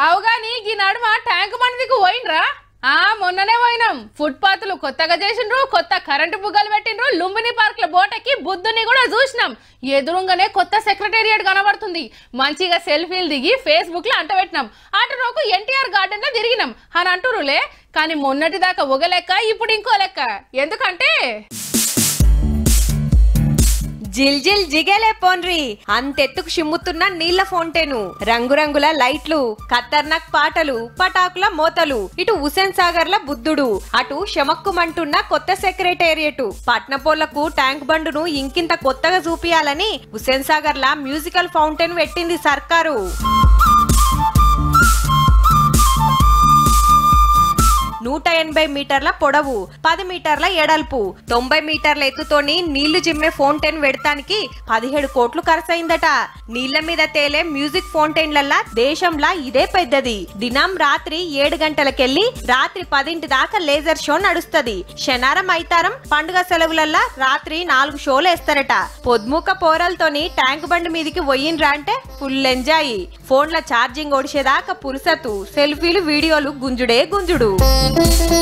అవుగాని ఈ నడుమ ట్యాంక్ బండికి పోయినరా ఆ మొన్ననే పోయినాం ఫుట్పాత్లు కొత్తగా చేసిండ్రు కొత్త కరెంటు బుగ్గలు పెట్టిండ్రు లుంబిని పార్క్ లో బోటకి బుద్ధుని కూడా చూసినాం ఎదురుగానే కొత్త సెక్రటేరియట్ కనబడుతుంది మంచిగా సెల్ఫీలు దిగి ఫేస్బుక్ లో అంటబెట్టినాం అటు రోకు ఎన్టీఆర్ గార్డెన్ లో తిరిగినాం అని అంటురులే కానీ మొన్నటి దాకా ఒక లెక్క ఇప్పుడు ఇంకో లెక్క ఎందుకంటే జిల్ జిల్ జిగేలే పోన్రి అంతెత్తుకు షిమ్ముతున్న నీళ్ల ఫౌంటైను రంగురంగుల లైట్లు ఖతర్నాక్ పాటలు పటాకుల మోతలు ఇటు హుసేన్ సాగర్ ల బుద్ధుడు అటు శమక్కుమంటున్న కొత్త సెక్రటేరియట్ పట్నపోళ్లకు ట్యాంక్ బండును ఇంకింత కొత్తగా చూపియాలని హుసేన్ సాగర్ ల మ్యూజికల్ ఫౌంటైన్ పెట్టింది సర్కారు నూట ఎనభై మీటర్ల పొడవు పది మీటర్ల ఎడల్పు తొంభై మీటర్ల ఎత్తుతోని నీళ్లు జిమ్మే ఫౌంటైన్ పెడతానికి పదిహేడు కోట్లు ఖర్చయిందట నీళ్ల మీద తేలే మ్యూజిక్ ఫౌంటైన్లల్లా దేశంలా ఇదే పెద్దది దినం రాత్రి ఏడు గంటలకెళ్లి రాత్రి పదింటి దాకా లేజర్ షో నడుస్తది శనారం అయితారం పండుగ సెలవులల్లా రాత్రి నాలుగు షోలు వేస్తారట పొద్దుముక పోరలతోని ట్యాంక్ బండి మీదికి పోయిండ్రా అంటే ఫుల్ ఎంజాయ్ ఫోన్ల ఛార్జింగ్ ఓడిసేదాకా పురుసతు సెల్ఫీలు వీడియోలు గుంజుడే గుంజుడు